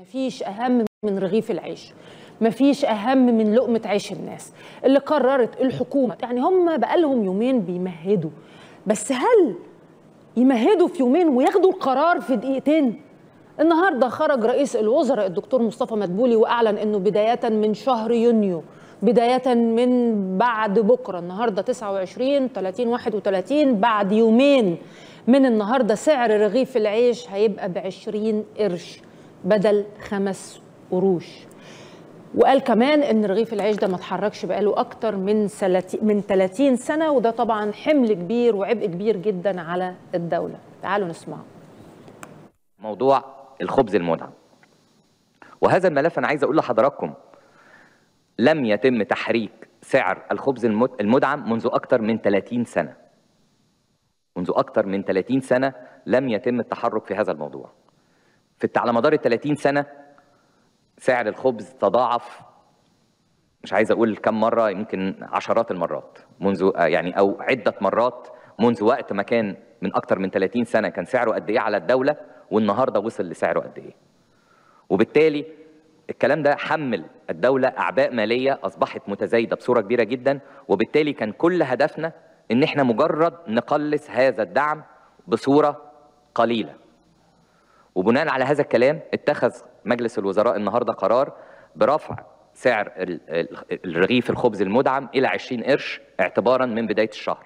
مفيش اهم من رغيف العيش مفيش اهم من لقمه عيش الناس اللي قررت الحكومه يعني هم بقالهم يومين بيمهدوا بس هل يمهدوا في يومين وياخدوا القرار في دقيقتين النهارده خرج رئيس الوزراء الدكتور مصطفى مدبولي واعلن انه بدايه من شهر يونيو بدايه من بعد بكره النهارده 29 30 31 بعد يومين من النهارده سعر رغيف العيش هيبقى ب 20 قرش بدل خمس قروش وقال كمان ان رغيف العيش ده ما اتحركش بقاله اكتر من من 30 سنه وده طبعا حمل كبير وعبء كبير جدا على الدوله تعالوا نسمعه موضوع الخبز المدعم وهذا الملف انا عايز اقول لحضراتكم لم يتم تحريك سعر الخبز المدعم منذ اكتر من 30 سنه منذ اكتر من 30 سنه لم يتم التحرك في هذا الموضوع في على مدار ال 30 سنه سعر الخبز تضاعف مش عايز اقول كم مره يمكن عشرات المرات منذ يعني او عده مرات منذ وقت ما كان من اكتر من 30 سنه كان سعره قد ايه على الدوله والنهارده وصل لسعره قد ايه وبالتالي الكلام ده حمل الدوله اعباء ماليه اصبحت متزايده بصوره كبيره جدا وبالتالي كان كل هدفنا ان احنا مجرد نقلص هذا الدعم بصوره قليله وبناء على هذا الكلام اتخذ مجلس الوزراء النهارده قرار برفع سعر الرغيف الخبز المدعم الى 20 قرش اعتبارا من بدايه الشهر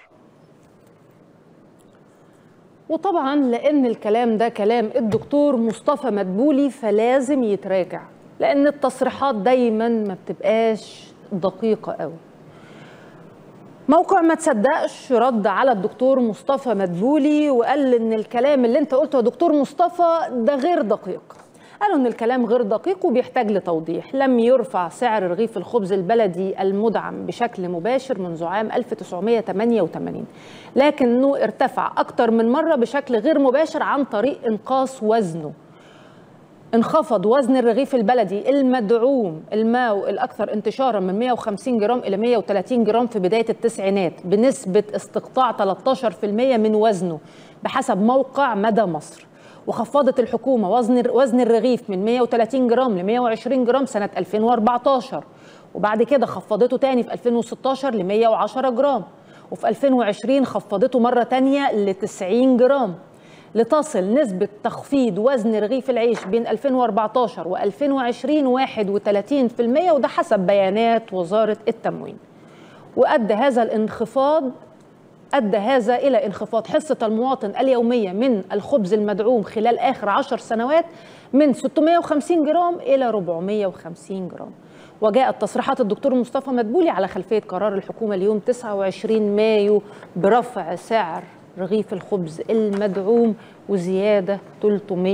وطبعا لان الكلام ده كلام الدكتور مصطفى مدبولي فلازم يتراجع لان التصريحات دايما ما بتبقاش دقيقه قوي موقع ما تصدقش رد على الدكتور مصطفى مدبولي وقال ان الكلام اللي انت قلته يا دكتور مصطفى ده غير دقيق قالوا ان الكلام غير دقيق وبيحتاج لتوضيح لم يرفع سعر رغيف الخبز البلدي المدعم بشكل مباشر منذ عام 1988 لكنه ارتفع اكتر من مره بشكل غير مباشر عن طريق انقاص وزنه انخفض وزن الرغيف البلدي المدعوم الماو الأكثر انتشارا من 150 جرام إلى 130 جرام في بداية التسعينات بنسبة استقطاع 13% من وزنه بحسب موقع مدى مصر وخفضت الحكومة وزن وزن الرغيف من 130 جرام ل 120 جرام سنة 2014 وبعد كده خفضته تاني في 2016 ل 110 جرام وفي 2020 خفضته مرة تانية ل 90 جرام لتصل نسبة تخفيض وزن رغيف العيش بين 2014 و 2020 31% وده حسب بيانات وزارة التموين وأدى هذا الانخفاض أدى هذا إلى انخفاض حصة المواطن اليومية من الخبز المدعوم خلال آخر عشر سنوات من 650 جرام إلى 450 جرام وجاءت تصريحات الدكتور مصطفى مدبولي على خلفية قرار الحكومة اليوم 29 مايو برفع سعر رغيف الخبز المدعوم وزيادة 300%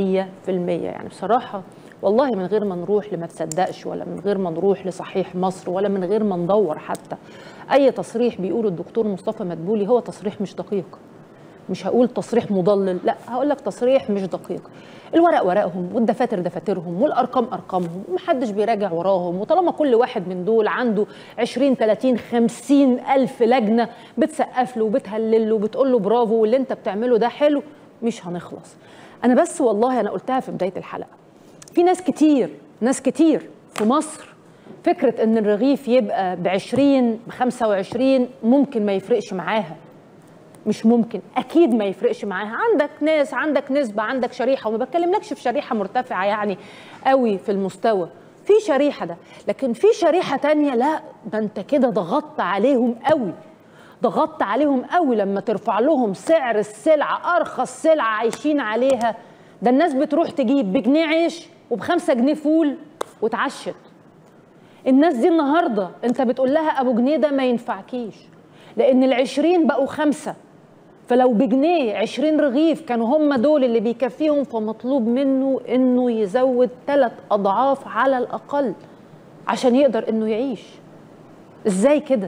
يعني بصراحة والله من غير ما نروح لما تصدقش ولا من غير ما نروح لصحيح مصر ولا من غير ما ندور حتى أي تصريح بيقوله الدكتور مصطفى مدبولي هو تصريح مش دقيق مش هقول تصريح مضلل لا هقول لك تصريح مش دقيق الورق ورقهم والدفاتر دفاترهم والارقام ارقامهم ومحدش بيراجع وراهم وطالما كل واحد من دول عنده 20 30 50 الف لجنه بتسقف له وبتهلل له وبتقول له برافو واللي انت بتعمله ده حلو مش هنخلص انا بس والله انا قلتها في بدايه الحلقه في ناس كتير ناس كتير في مصر فكره ان الرغيف يبقى ب 20 ب 25 ممكن ما يفرقش معاها مش ممكن اكيد ما يفرقش معاها عندك ناس عندك نسبه عندك شريحه وما بتكلملكش في شريحه مرتفعه يعني قوي في المستوى في شريحه ده لكن في شريحه تانية لا ده انت كده ضغطت عليهم قوي ضغطت عليهم قوي لما ترفع لهم سعر السلعه ارخص سلعه عايشين عليها ده الناس بتروح تجيب بجنيه عيش وبخمسة جنيه فول وتعشت الناس دي النهارده انت بتقول لها ابو جنيه ده ما ينفعكيش لان العشرين بقوا خمسه فلو بجنيه 20 رغيف كانوا هم دول اللي بيكفيهم فمطلوب منه انه يزود ثلاث اضعاف على الاقل عشان يقدر انه يعيش ازاي كده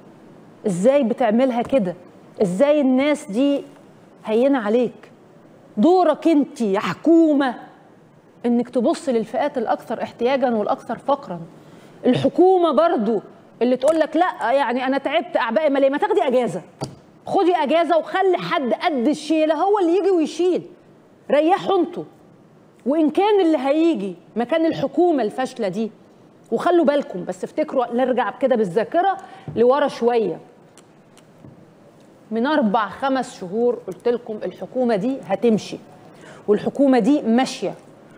ازاي بتعملها كده ازاي الناس دي هينه عليك دورك انت يا حكومه انك تبص للفئات الاكثر احتياجا والاكثر فقرا الحكومه برضو اللي تقول لك لا يعني انا تعبت اعبائي ماليه ما تاخدي اجازه خدي اجازه وخلي حد قد الشيله هو اللي يجي ويشيل ريحوا انتوا وان كان اللي هيجي مكان الحكومه الفاشله دي وخلوا بالكم بس افتكروا نرجع كده بالذاكره لورا شويه من اربع خمس شهور قلت لكم الحكومه دي هتمشي والحكومه دي ماشيه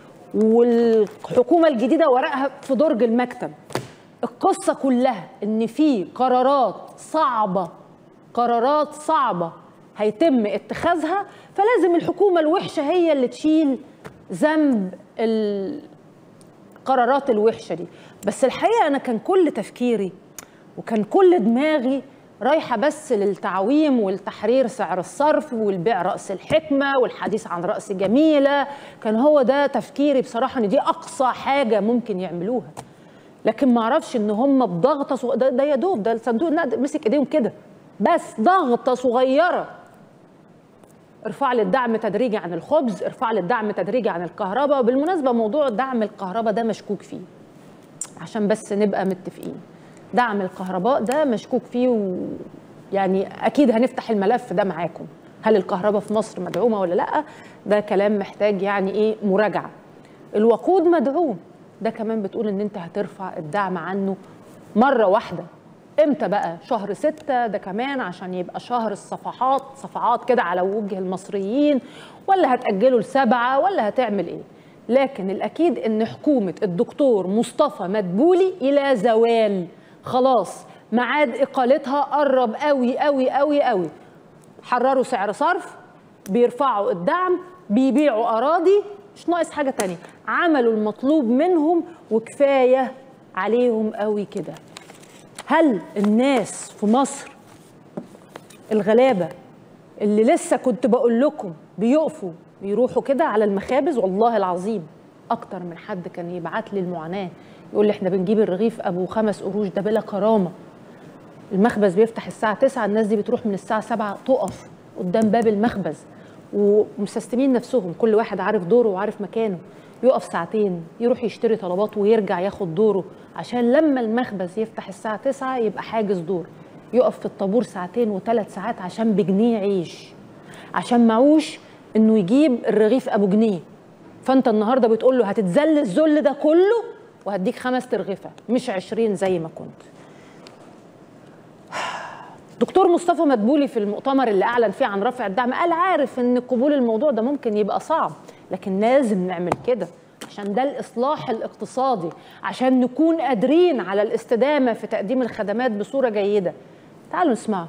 والحكومه الجديده ورقها في درج المكتب القصه كلها ان في قرارات صعبه قرارات صعبه هيتم اتخاذها فلازم الحكومه الوحشه هي اللي تشيل ذنب القرارات الوحشه دي بس الحقيقه انا كان كل تفكيري وكان كل دماغي رايحه بس للتعويم والتحرير سعر الصرف والبيع راس الحكمه والحديث عن راس جميله كان هو ده تفكيري بصراحه ان دي اقصى حاجه ممكن يعملوها لكن ما اعرفش ان هم بضغطه صغ... ده, ده يا دوب ده الصندوق النقد مسك ايديهم كده بس ضغطه صغيره ارفع لي الدعم تدريجي عن الخبز ارفع لي الدعم تدريجي عن الكهرباء بالمناسبه موضوع دعم الكهرباء ده مشكوك فيه عشان بس نبقى متفقين دعم الكهرباء ده مشكوك فيه ويعني اكيد هنفتح الملف ده معاكم هل الكهرباء في مصر مدعومه ولا لا ده كلام محتاج يعني ايه مراجعه الوقود مدعوم ده كمان بتقول ان انت هترفع الدعم عنه مره واحده امتى بقى شهر ستة ده كمان عشان يبقى شهر الصفحات صفحات كده على وجه المصريين ولا هتأجله لسبعة ولا هتعمل ايه لكن الأكيد ان حكومة الدكتور مصطفى مدبولي إلى زوال خلاص ميعاد إقالتها قرب قوي قوي قوي قوي حرروا سعر صرف بيرفعوا الدعم بيبيعوا أراضي مش ناقص حاجة تانية عملوا المطلوب منهم وكفاية عليهم قوي كده هل الناس في مصر الغلابة اللي لسه كنت بقول لكم بيقفوا بيروحوا كده على المخابز والله العظيم أكتر من حد كان يبعت لي المعاناة يقول لي احنا بنجيب الرغيف أبو خمس قروش ده بلا كرامة المخبز بيفتح الساعة 9 الناس دي بتروح من الساعة 7 تقف قدام باب المخبز ومسستمين نفسهم كل واحد عارف دوره وعارف مكانه يقف ساعتين يروح يشتري طلبات ويرجع ياخد دوره عشان لما المخبز يفتح الساعة 9 يبقى حاجز دور يقف في الطابور ساعتين وثلاث ساعات عشان بجنيه عيش عشان معوش انه يجيب الرغيف ابو جنيه فانت النهارده بتقول له هتتذل الذل ده كله وهديك خمس ترغفه مش عشرين زي ما كنت دكتور مصطفى مدبولي في المؤتمر اللي اعلن فيه عن رفع الدعم قال عارف ان قبول الموضوع ده ممكن يبقى صعب لكن لازم نعمل كده عشان ده الاصلاح الاقتصادي عشان نكون قادرين على الاستدامه في تقديم الخدمات بصوره جيده تعالوا نسمعه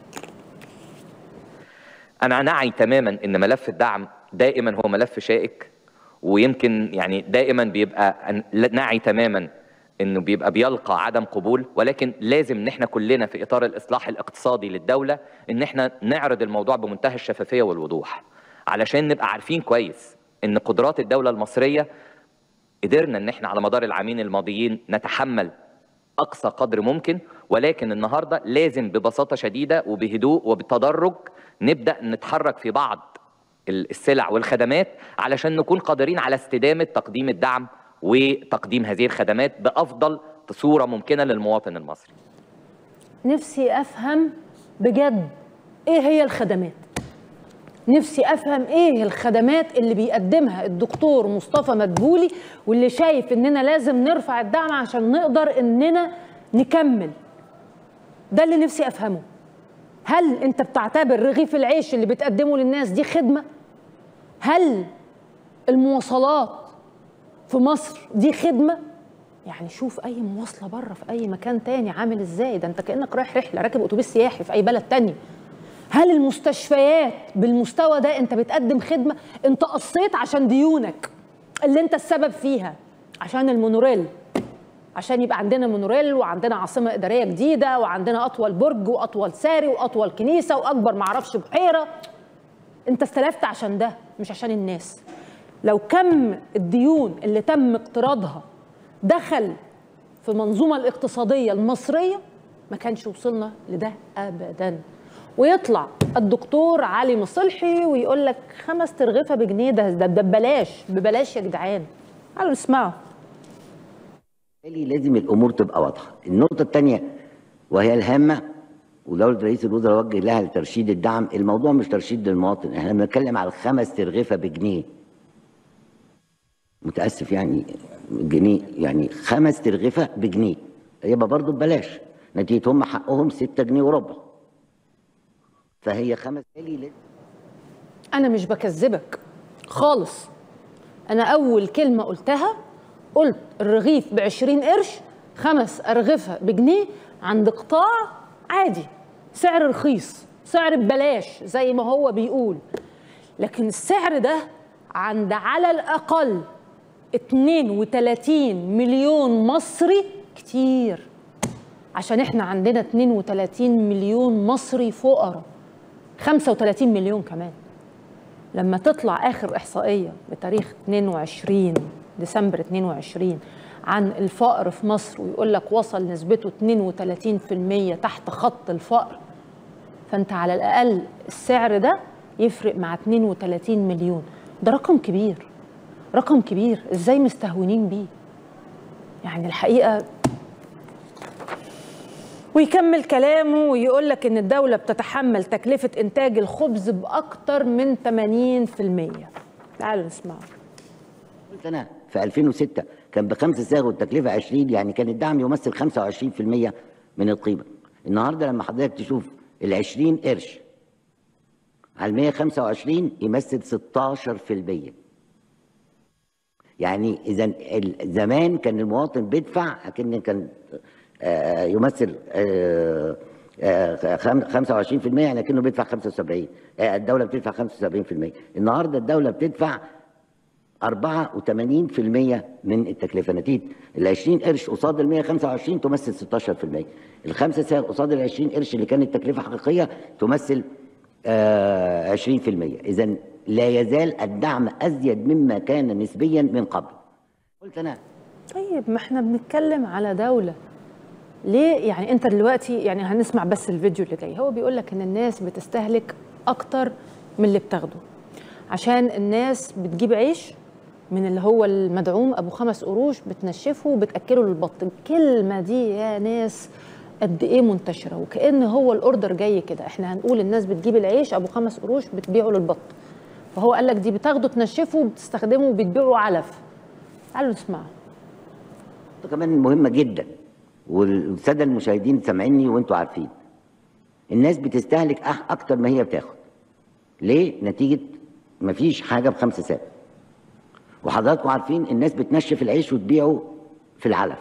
انا نعي تماما ان ملف الدعم دائما هو ملف شائك ويمكن يعني دائما بيبقى نعي تماما انه بيبقى بيلقى عدم قبول ولكن لازم ان احنا كلنا في اطار الاصلاح الاقتصادي للدوله ان احنا نعرض الموضوع بمنتهى الشفافيه والوضوح علشان نبقى عارفين كويس ان قدرات الدوله المصريه قدرنا ان احنا على مدار العامين الماضيين نتحمل اقصى قدر ممكن ولكن النهارده لازم ببساطه شديده وبهدوء وبتدرج نبدا نتحرك في بعض السلع والخدمات علشان نكون قادرين على استدامه تقديم الدعم وتقديم هذه الخدمات بافضل صوره ممكنه للمواطن المصري. نفسي افهم بجد ايه هي الخدمات؟ نفسي افهم ايه الخدمات اللي بيقدمها الدكتور مصطفى مدبولي واللي شايف اننا لازم نرفع الدعم عشان نقدر اننا نكمل ده اللي نفسي افهمه هل انت بتعتبر رغيف العيش اللي بتقدمه للناس دي خدمه هل المواصلات في مصر دي خدمه يعني شوف اي مواصله بره في اي مكان تاني عامل ازاي ده انت كانك رايح رحله راكب اتوبيس سياحي في اي بلد تاني هل المستشفيات بالمستوى ده انت بتقدم خدمه انت قصيت عشان ديونك اللي انت السبب فيها عشان المونوريل عشان يبقى عندنا مونوريل وعندنا عاصمه اداريه جديده وعندنا اطول برج واطول ساري واطول كنيسه واكبر معرفش بحيره انت استلفت عشان ده مش عشان الناس لو كم الديون اللي تم اقتراضها دخل في المنظومه الاقتصاديه المصريه ما كانش وصلنا لده ابدا ويطلع الدكتور علي مصلحي ويقول لك خمس ترغفه بجنيه ده ده ببلاش ببلاش يا جدعان تعالوا نسمعه لازم الامور تبقى واضحه النقطه الثانيه وهي الهامه ودوله رئيس الوزراء وجه لها لترشيد الدعم الموضوع مش ترشيد للمواطن احنا بنتكلم على خمس ترغفه بجنيه متاسف يعني جنيه يعني خمس ترغفه بجنيه يبقى برضه ببلاش نتيجه هم حقهم 6 جنيه وربع فهي خمس لي انا مش بكذبك خالص انا اول كلمه قلتها قلت الرغيف ب 20 قرش خمس ارغفه بجنيه عند قطاع عادي سعر رخيص سعر ببلاش زي ما هو بيقول لكن السعر ده عند على الاقل 32 مليون مصري كتير عشان احنا عندنا 32 مليون مصري فقراء 35 مليون كمان لما تطلع اخر احصائيه بتاريخ 22 ديسمبر 22 عن الفقر في مصر ويقول لك وصل نسبته 32% تحت خط الفقر فانت على الاقل السعر ده يفرق مع 32 مليون ده رقم كبير رقم كبير ازاي مستهونين بيه يعني الحقيقه ويكمل كلامه ويقول لك ان الدوله بتتحمل تكلفه انتاج الخبز باكثر من 80% تعالوا نسمعه قلت انا في 2006 كان بخمسة ساغ والتكلفه 20 يعني كان الدعم يمثل 25% من القيمه النهارده لما حضرتك تشوف ال 20 قرش على ال 125 يمثل 16% يعني اذا زمان كان المواطن بيدفع اكن كان آه، يمثل آه، آه، خم- 25% يعني كأنه بيدفع 75 آه، الدولة بتدفع 75% النهارده الدولة بتدفع 84% من التكلفة نتيجة ال 20 قرش قصاد ال 125 تمثل 16% الخمسة سعر قصاد ال 20 قرش اللي كانت تكلفة حقيقية تمثل آه، 20% إذا لا يزال الدعم أزيد مما كان نسبيا من قبل قلت أنا طيب ما احنا بنتكلم على دولة ليه يعني انت دلوقتي يعني هنسمع بس الفيديو اللي جاي هو بيقول لك ان الناس بتستهلك اكتر من اللي بتاخده عشان الناس بتجيب عيش من اللي هو المدعوم ابو خمس قروش بتنشفه وبتاكله للبط الكلمه دي يا ناس قد ايه منتشره وكان هو الاوردر جاي كده احنا هنقول الناس بتجيب العيش ابو خمس قروش بتبيعه للبط فهو قال لك دي بتاخده تنشفه وبتستخدمه وبتبيعه علف تعالوا نسمعه نقطة كمان مهمة جدا والسادة المشاهدين سامعيني وانتوا عارفين الناس بتستهلك أح أكتر ما هي بتاخد ليه؟ نتيجة مفيش حاجة بخمسة ساعة وحضراتكم عارفين الناس بتنشف العيش وتبيعه في العلف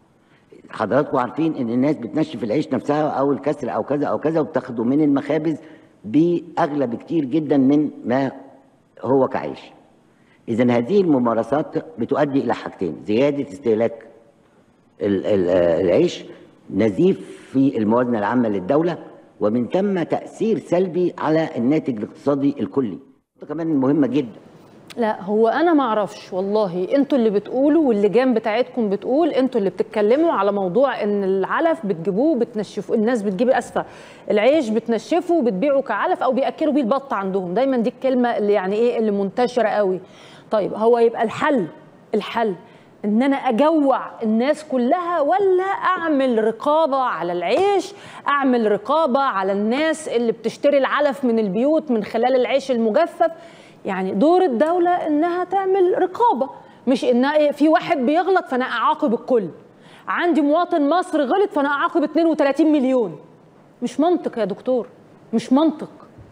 حضراتكم عارفين ان الناس بتنشف العيش نفسها او الكسر او كذا او كذا وبتاخده من المخابز باغلى بكتير جدا من ما هو كعيش اذا هذه الممارسات بتؤدي الى حاجتين زياده استهلاك ال- ال- آه، العيش نزيف في الموازنه العامه للدوله ومن ثم تاثير سلبي على الناتج الاقتصادي الكلي نقطة كمان مهمه جدا لا هو انا ما اعرفش والله انتوا اللي بتقولوا واللجان بتاعتكم بتقول انتوا اللي بتتكلموا على موضوع ان العلف بتجيبوه بتنشفوه الناس بتجيب اسفه العيش بتنشفه وبتبيعه كعلف او بياكلوا بيه البط عندهم دايما دي الكلمه اللي يعني ايه اللي منتشره قوي طيب هو يبقى الحل الحل ان انا اجوع الناس كلها ولا اعمل رقابه على العيش اعمل رقابه على الناس اللي بتشتري العلف من البيوت من خلال العيش المجفف يعني دور الدولة إنها تعمل رقابة مش إنها إيه في واحد بيغلط فأنا أعاقب الكل عندي مواطن مصري غلط فأنا أعاقب 32 مليون مش منطق يا دكتور مش منطق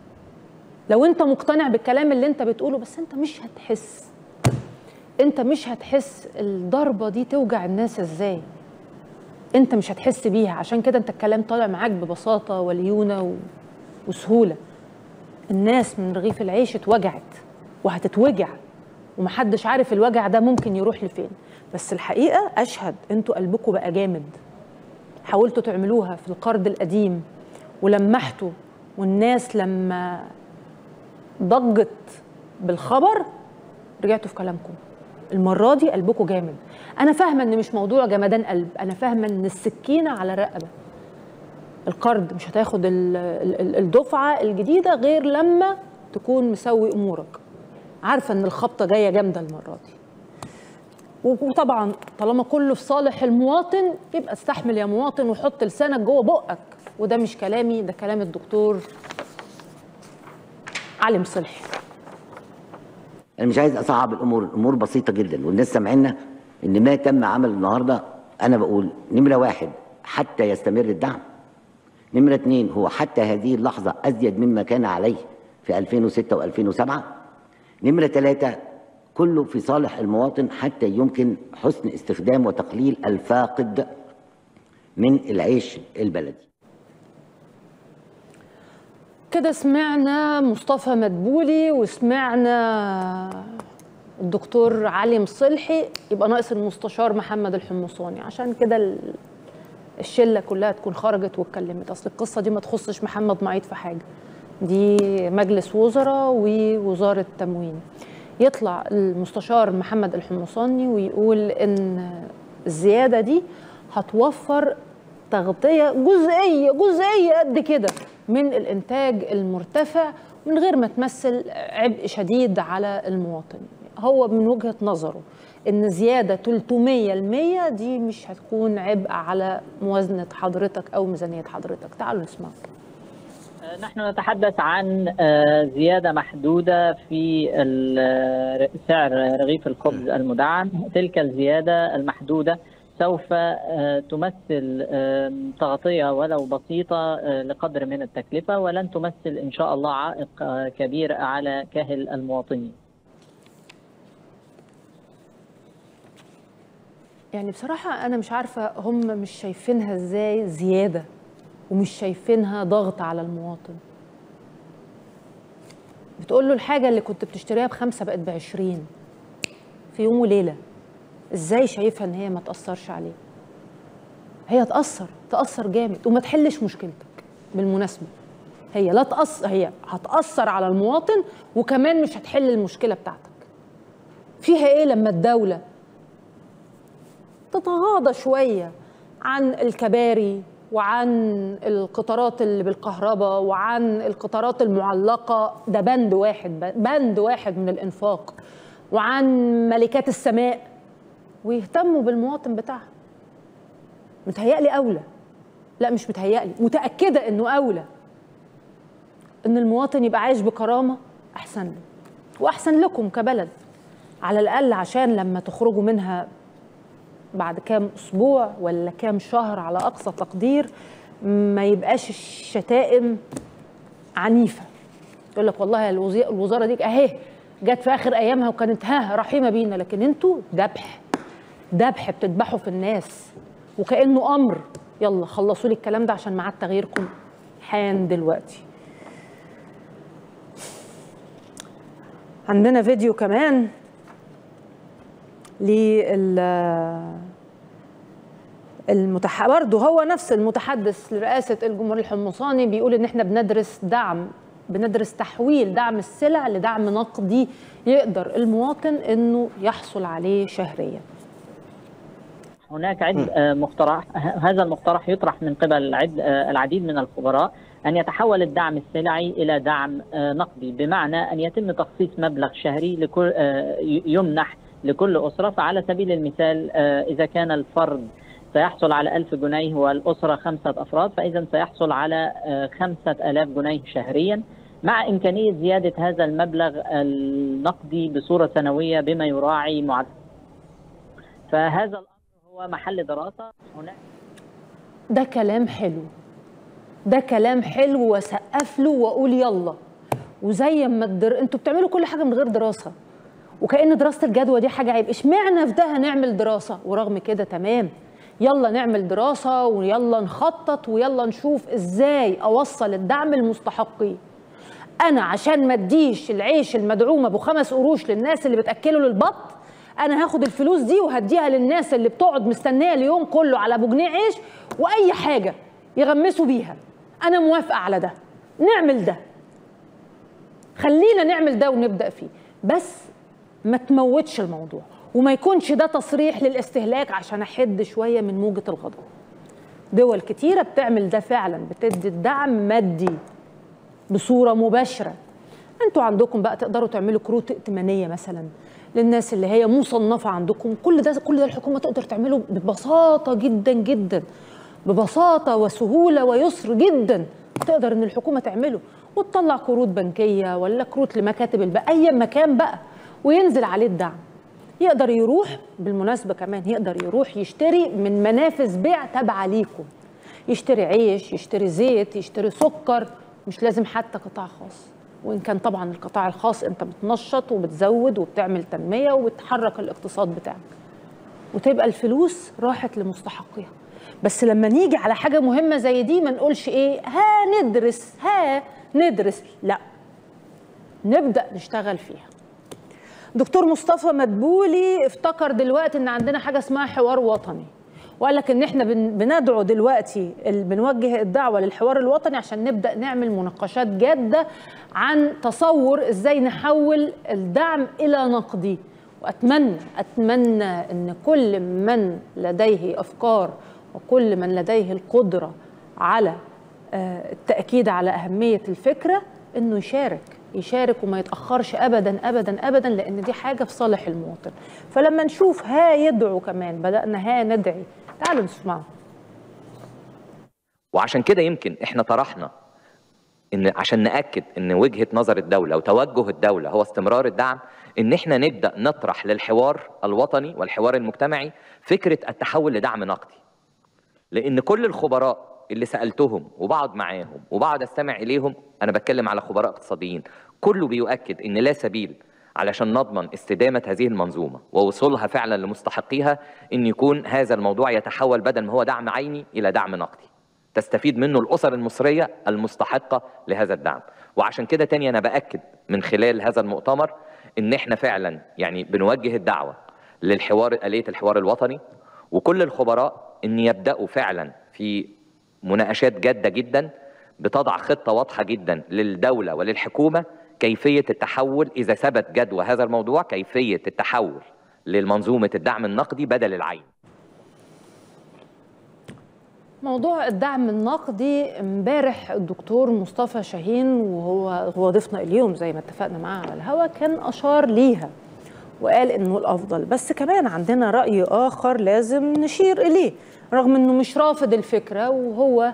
لو أنت مقتنع بالكلام اللي أنت بتقوله بس أنت مش هتحس أنت مش هتحس الضربة دي توجع الناس إزاي أنت مش هتحس بيها عشان كده أنت الكلام طالع معاك ببساطة وليونة و... وسهولة الناس من رغيف العيش اتوجعت وهتتوجع ومحدش عارف الوجع ده ممكن يروح لفين بس الحقيقة أشهد أنتوا قلبكم بقى جامد حاولتوا تعملوها في القرض القديم ولمحتوا والناس لما ضجت بالخبر رجعتوا في كلامكم المرة دي قلبكم جامد أنا فاهمة إن مش موضوع جمدان قلب أنا فاهمة إن السكينة على الرقبة القرض مش هتاخد ال- ال- ال- الدفعه الجديده غير لما تكون مسوي امورك عارفه ان الخبطه جايه جامده المره دي و- وطبعا طالما كله في صالح المواطن يبقى استحمل يا مواطن وحط لسانك جوه بقك وده مش كلامي ده كلام الدكتور علي مصلحي انا مش عايز اصعب الامور الامور بسيطه جدا والناس سامعينا ان ما تم عمل النهارده انا بقول نمره واحد حتى يستمر الدعم نمره اثنين هو حتى هذه اللحظه ازيد مما كان عليه في 2006 و2007 نمره ثلاثه كله في صالح المواطن حتى يمكن حسن استخدام وتقليل الفاقد من العيش البلدي كده سمعنا مصطفى مدبولي وسمعنا الدكتور علي مصلحي يبقى ناقص المستشار محمد الحمصاني عشان كده ال- الشله كلها تكون خرجت واتكلمت اصل القصه دي ما تخصش محمد معيط في حاجه دي مجلس وزراء ووزاره تموين يطلع المستشار محمد الحمصاني ويقول ان الزياده دي هتوفر تغطيه جزئيه جزئيه قد كده من الانتاج المرتفع من غير ما تمثل عبء شديد على المواطن هو من وجهه نظره ان زياده 300% دي مش هتكون عبء على موازنه حضرتك او ميزانيه حضرتك تعالوا نسمع نحن نتحدث عن آه، زيادة محدودة في ال- سعر رغيف الخبز المدعم تلك الزيادة المحدودة سوف آه، تمثل آه، تغطية ولو بسيطة آه، لقدر من التكلفة ولن تمثل إن شاء الله عائق آه، كبير على كاهل المواطنين يعني بصراحة أنا مش عارفة هم مش شايفينها إزاي زيادة ومش شايفينها ضغط على المواطن بتقول له الحاجة اللي كنت بتشتريها بخمسة بقت بعشرين في يوم وليلة إزاي شايفها إن هي ما تأثرش عليه هي تأثر تأثر جامد وما تحلش مشكلتك بالمناسبة هي لا تأثر هي هتأثر على المواطن وكمان مش هتحل المشكلة بتاعتك فيها إيه لما الدولة تتغاضى شوية عن الكباري وعن القطارات اللي بالكهرباء وعن القطارات المعلقة ده بند واحد بند واحد من الإنفاق وعن ملكات السماء ويهتموا بالمواطن بتاعها متهيألي أولى لا مش متهيألي متأكدة إنه أولى إن المواطن يبقى عايش بكرامة أحسن له وأحسن لكم كبلد على الأقل عشان لما تخرجوا منها بعد كام اسبوع ولا كام شهر على اقصى تقدير ما يبقاش الشتائم عنيفه يقول لك والله الوزي- الوزاره دي اهي جت في اخر ايامها وكانت ها رحيمه بينا لكن انتوا ذبح ذبح بتذبحوا في الناس وكانه امر يلا خلصوا لي الكلام ده عشان ميعاد تغييركم حان دلوقتي عندنا فيديو كمان لل المتح... برضه هو نفس المتحدث لرئاسة الجمهورية الحمصاني بيقول إن إحنا بندرس دعم بندرس تحويل دعم السلع لدعم نقدي يقدر المواطن إنه يحصل عليه شهريا هناك عد آه، مقترح هذا المقترح يطرح من قبل العد آه، العديد من الخبراء أن يتحول الدعم السلعي إلى دعم آه، نقدي بمعنى أن يتم تخصيص مبلغ شهري لكل آه، ي- يمنح لكل أسرة فعلى سبيل المثال آه، إذا كان الفرد سيحصل على ألف جنيه والأسرة خمسة أفراد فإذا سيحصل على آه، خمسة ألاف جنيه شهريا مع إمكانية زيادة هذا المبلغ النقدي بصورة سنوية بما يراعي معدل فهذا الأمر هو محل دراسة هناك ده كلام حلو ده كلام حلو وسقف له واقول يلا وزي ما الدر... انتوا بتعملوا كل حاجه من غير دراسه وكأن دراسه الجدوى دي حاجه عيب اشمعنى في ده هنعمل دراسه ورغم كده تمام يلا نعمل دراسه ويلا نخطط ويلا نشوف ازاي اوصل الدعم المستحقين انا عشان ما اديش العيش المدعوم ابو خمس قروش للناس اللي بتاكله للبط انا هاخد الفلوس دي وهديها للناس اللي بتقعد مستنيه اليوم كله على ابو جنيه عيش واي حاجه يغمسوا بيها انا موافقه على ده نعمل ده خلينا نعمل ده ونبدا فيه بس ما تموتش الموضوع وما يكونش ده تصريح للاستهلاك عشان احد شويه من موجه الغضب دول كتيره بتعمل ده فعلا بتدي الدعم مادي بصوره مباشره انتوا عندكم بقى تقدروا تعملوا كروت ائتمانيه مثلا للناس اللي هي مصنفه عندكم كل ده كل ده الحكومه تقدر تعمله ببساطه جدا جدا ببساطه وسهوله ويسر جدا تقدر ان الحكومه تعمله وتطلع كروت بنكيه ولا كروت لمكاتب البقى اي مكان بقى وينزل عليه الدعم يقدر يروح بالمناسبة كمان يقدر يروح يشتري من منافذ بيع تابعة ليكم يشتري عيش يشتري زيت يشتري سكر مش لازم حتى قطاع خاص وإن كان طبعا القطاع الخاص أنت بتنشط وبتزود وبتعمل تنمية وبتحرك الاقتصاد بتاعك وتبقى الفلوس راحت لمستحقيها بس لما نيجي على حاجة مهمة زي دي ما نقولش إيه ها ندرس ها ندرس لا نبدأ نشتغل فيها دكتور مصطفى مدبولي افتكر دلوقتي ان عندنا حاجه اسمها حوار وطني وقال لك ان احنا بن- بندعو دلوقتي ال- بنوجه الدعوه للحوار الوطني عشان نبدا نعمل مناقشات جاده عن تصور ازاي نحول الدعم الى نقدي واتمنى اتمنى ان كل من لديه افكار وكل من لديه القدره على آه، التاكيد على اهميه الفكره انه يشارك يشارك وما يتاخرش ابدا ابدا ابدا لان دي حاجه في صالح المواطن فلما نشوف ها يدعو كمان بدانا ها ندعي تعالوا نسمعه وعشان كده يمكن احنا طرحنا ان عشان ناكد ان وجهه نظر الدوله وتوجه الدوله هو استمرار الدعم ان احنا نبدا نطرح للحوار الوطني والحوار المجتمعي فكره التحول لدعم نقدي لان كل الخبراء اللي سالتهم وبقعد معاهم وبقعد استمع اليهم انا بتكلم على خبراء اقتصاديين كله بيؤكد ان لا سبيل علشان نضمن استدامه هذه المنظومه ووصولها فعلا لمستحقيها ان يكون هذا الموضوع يتحول بدل ما هو دعم عيني الى دعم نقدي تستفيد منه الاسر المصريه المستحقه لهذا الدعم وعشان كده تاني انا باكد من خلال هذا المؤتمر ان احنا فعلا يعني بنوجه الدعوه للحوار اليه الحوار الوطني وكل الخبراء ان يبداوا فعلا في مناقشات جاده جدا بتضع خطه واضحه جدا للدوله وللحكومه كيفيه التحول اذا ثبت جدوى هذا الموضوع كيفيه التحول لمنظومه الدعم النقدي بدل العين موضوع الدعم النقدي امبارح الدكتور مصطفى شاهين وهو هو ضيفنا اليوم زي ما اتفقنا معاه على الهوا كان اشار ليها وقال انه الافضل بس كمان عندنا راي اخر لازم نشير اليه رغم انه مش رافض الفكره وهو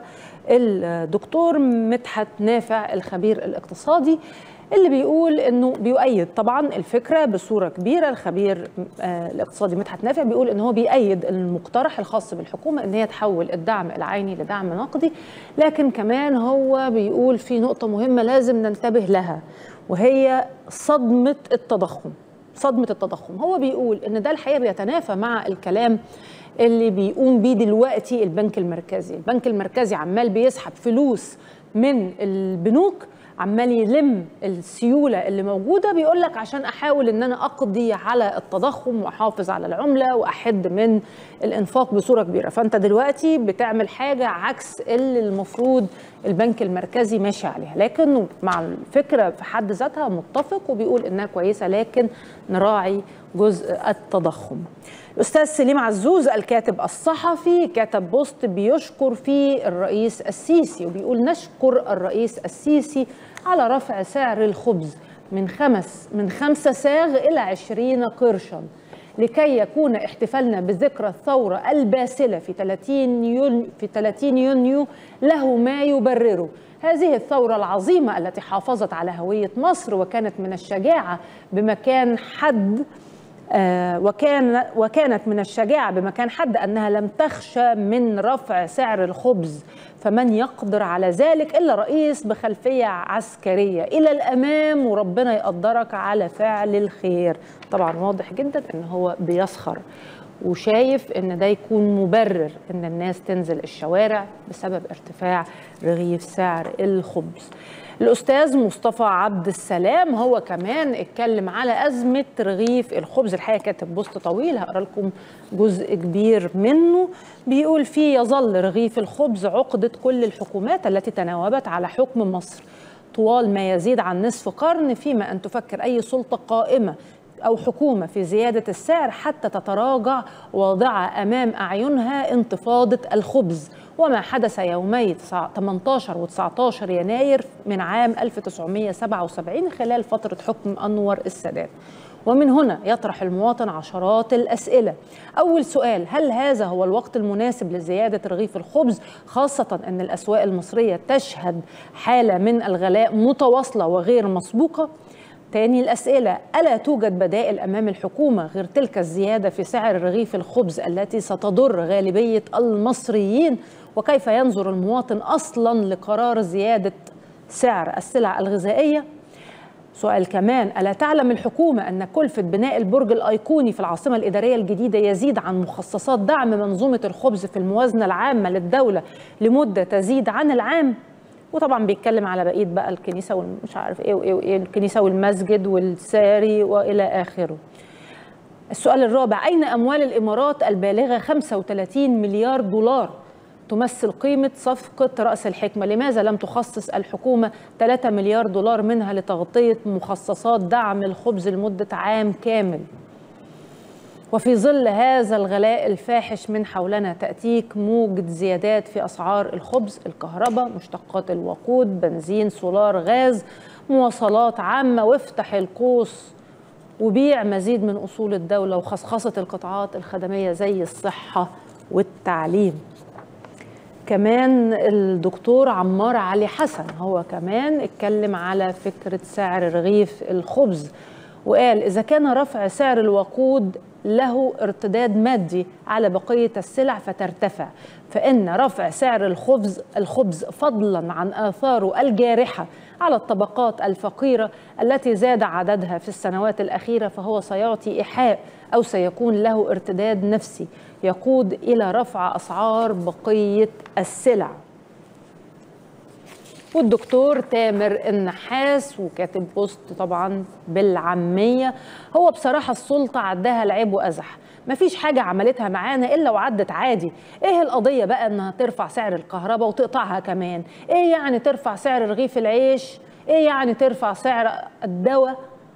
الدكتور مدحت نافع الخبير الاقتصادي اللي بيقول انه بيؤيد طبعا الفكره بصوره كبيره الخبير آه، الاقتصادي مدحت نافع بيقول ان هو بيأيد المقترح الخاص بالحكومه ان هي تحول الدعم العيني لدعم نقدي لكن كمان هو بيقول في نقطه مهمه لازم ننتبه لها وهي صدمه التضخم صدمه التضخم هو بيقول ان ده الحقيقه بيتنافى مع الكلام اللي بيقوم بيه دلوقتي البنك المركزي البنك المركزي عمال بيسحب فلوس من البنوك عمال يلم السيوله اللي موجوده بيقول لك عشان احاول ان انا اقضي على التضخم واحافظ على العمله واحد من الانفاق بصوره كبيره فانت دلوقتي بتعمل حاجه عكس اللي المفروض البنك المركزي ماشي عليها لكن مع الفكره في حد ذاتها متفق وبيقول انها كويسه لكن نراعي جزء التضخم الاستاذ سليم عزوز الكاتب الصحفي كتب بوست بيشكر فيه الرئيس السيسي وبيقول نشكر الرئيس السيسي على رفع سعر الخبز من خمس من خمسة ساغ إلى عشرين قرشا لكي يكون احتفالنا بذكرى الثورة الباسلة في 30 يونيو في 30 يونيو له ما يبرره هذه الثورة العظيمة التي حافظت على هوية مصر وكانت من الشجاعة بمكان حد آه، وكان وكانت من الشجاعة بمكان حد أنها لم تخشى من رفع سعر الخبز فمن يقدر على ذلك إلا رئيس بخلفية عسكرية إلى الأمام وربنا يقدرك على فعل الخير طبعا واضح جدا أن هو بيسخر وشايف ان ده يكون مبرر ان الناس تنزل الشوارع بسبب ارتفاع رغيف سعر الخبز الاستاذ مصطفى عبد السلام هو كمان اتكلم على ازمه رغيف الخبز الحقيقه كاتب بوست طويل هقرا لكم جزء كبير منه بيقول فيه يظل رغيف الخبز عقده كل الحكومات التي تناوبت على حكم مصر طوال ما يزيد عن نصف قرن فيما ان تفكر اي سلطه قائمه أو حكومة في زيادة السعر حتى تتراجع واضعة أمام أعينها انتفاضة الخبز وما حدث يومي 18 و 19 يناير من عام 1977 خلال فترة حكم أنور السادات ومن هنا يطرح المواطن عشرات الأسئلة أول سؤال هل هذا هو الوقت المناسب لزيادة رغيف الخبز خاصة أن الأسواق المصرية تشهد حالة من الغلاء متواصلة وغير مسبوقة تاني الأسئلة ألا توجد بدائل أمام الحكومة غير تلك الزيادة في سعر رغيف الخبز التي ستضر غالبية المصريين وكيف ينظر المواطن أصلا لقرار زيادة سعر السلع الغذائية سؤال كمان ألا تعلم الحكومة أن كلفة بناء البرج الأيقوني في العاصمة الإدارية الجديدة يزيد عن مخصصات دعم منظومة الخبز في الموازنة العامة للدولة لمدة تزيد عن العام وطبعا بيتكلم على بقيه بقى الكنيسه ومش عارف ايه وايه وايه الكنيسه والمسجد والساري والى اخره. السؤال الرابع اين اموال الامارات البالغه 35 مليار دولار تمثل قيمه صفقه راس الحكمه؟ لماذا لم تخصص الحكومه 3 مليار دولار منها لتغطيه مخصصات دعم الخبز لمده عام كامل؟ وفي ظل هذا الغلاء الفاحش من حولنا تأتيك موجة زيادات في أسعار الخبز الكهرباء مشتقات الوقود بنزين سولار غاز مواصلات عامة وافتح القوس وبيع مزيد من أصول الدولة وخصخصة القطاعات الخدمية زي الصحة والتعليم كمان الدكتور عمار علي حسن هو كمان اتكلم على فكرة سعر رغيف الخبز وقال إذا كان رفع سعر الوقود له ارتداد مادي على بقية السلع فترتفع فإن رفع سعر الخبز الخبز فضلا عن آثاره الجارحة على الطبقات الفقيرة التي زاد عددها في السنوات الأخيرة فهو سيعطي إيحاء أو سيكون له ارتداد نفسي يقود إلى رفع أسعار بقية السلع والدكتور تامر النحاس وكاتب بوست طبعا بالعاميه هو بصراحه السلطه عداها العيب وازح مفيش حاجه عملتها معانا الا وعدت عادي ايه القضيه بقى انها ترفع سعر الكهرباء وتقطعها كمان ايه يعني ترفع سعر رغيف العيش ايه يعني ترفع سعر الدواء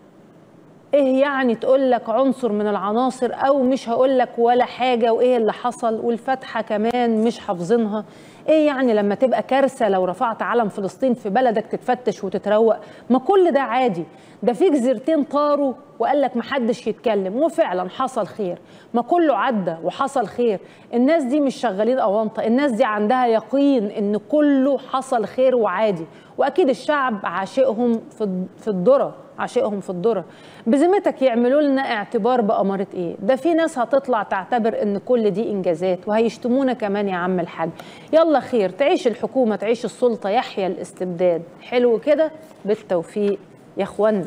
ايه يعني تقول لك عنصر من العناصر او مش هقول لك ولا حاجه وايه اللي حصل والفاتحه كمان مش حافظينها ايه يعني لما تبقى كارثه لو رفعت علم فلسطين في بلدك تتفتش وتتروق ما كل ده عادي ده في جزيرتين طاروا وقال لك محدش يتكلم وفعلا حصل خير ما كله عدى وحصل خير الناس دي مش شغالين اونطه الناس دي عندها يقين ان كله حصل خير وعادي واكيد الشعب عاشقهم في في الذره عاشقهم في الذره بذمتك يعملوا لنا اعتبار بأمارة ايه ده في ناس هتطلع تعتبر ان كل دي انجازات وهيشتمونا كمان يا عم الحاج يلا خير تعيش الحكومه تعيش السلطه يحيى الاستبداد حلو كده بالتوفيق يا اخوانا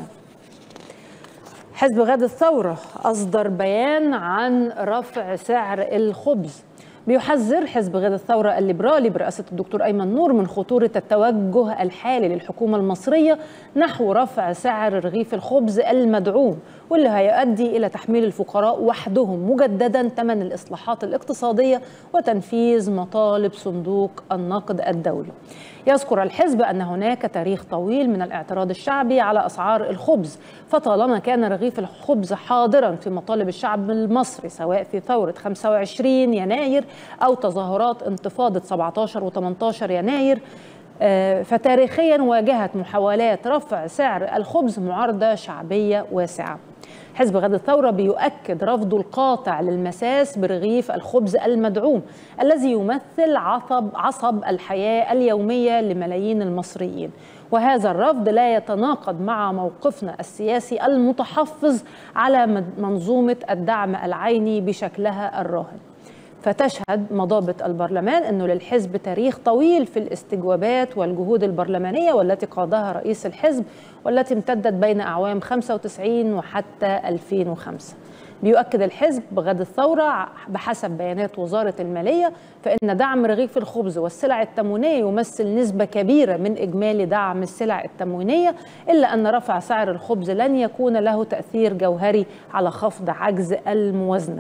حزب غد الثورة أصدر بيان عن رفع سعر الخبز بيحذر حزب غد الثورة الليبرالي برئاسة الدكتور أيمن نور من خطورة التوجه الحالي للحكومة المصرية نحو رفع سعر رغيف الخبز المدعوم واللي هيؤدي إلى تحميل الفقراء وحدهم مجددا ثمن الإصلاحات الاقتصادية وتنفيذ مطالب صندوق النقد الدولي يذكر الحزب أن هناك تاريخ طويل من الاعتراض الشعبي على أسعار الخبز فطالما كان رغيف الخبز حاضرا في مطالب الشعب المصري سواء في ثورة 25 يناير أو تظاهرات انتفاضة 17 و 18 يناير فتاريخيا واجهت محاولات رفع سعر الخبز معارضة شعبية واسعة حزب غد الثورة بيؤكد رفضه القاطع للمساس برغيف الخبز المدعوم الذي يمثل عصب, عصب الحياة اليومية لملايين المصريين وهذا الرفض لا يتناقض مع موقفنا السياسي المتحفظ على منظومة الدعم العيني بشكلها الراهن فتشهد مضابط البرلمان أنه للحزب تاريخ طويل في الاستجوابات والجهود البرلمانية والتي قادها رئيس الحزب والتي امتدت بين أعوام 95 وحتى 2005 بيؤكد الحزب بغد الثورة بحسب بيانات وزارة المالية فإن دعم رغيف الخبز والسلع التموينية يمثل نسبة كبيرة من إجمالي دعم السلع التموينية إلا أن رفع سعر الخبز لن يكون له تأثير جوهري على خفض عجز الموازنة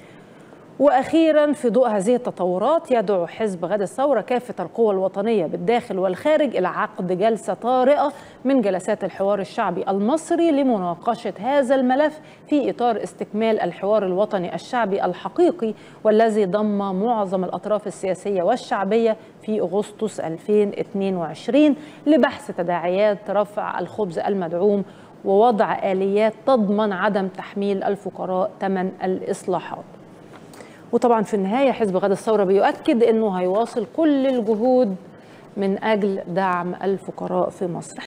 واخيرا في ضوء هذه التطورات يدعو حزب غد الثوره كافه القوى الوطنيه بالداخل والخارج الى عقد جلسه طارئه من جلسات الحوار الشعبي المصري لمناقشه هذا الملف في اطار استكمال الحوار الوطني الشعبي الحقيقي والذي ضم معظم الاطراف السياسيه والشعبيه في اغسطس 2022 لبحث تداعيات رفع الخبز المدعوم ووضع اليات تضمن عدم تحميل الفقراء ثمن الاصلاحات وطبعا في النهايه حزب غد الثوره بيؤكد انه هيواصل كل الجهود من اجل دعم الفقراء في مصر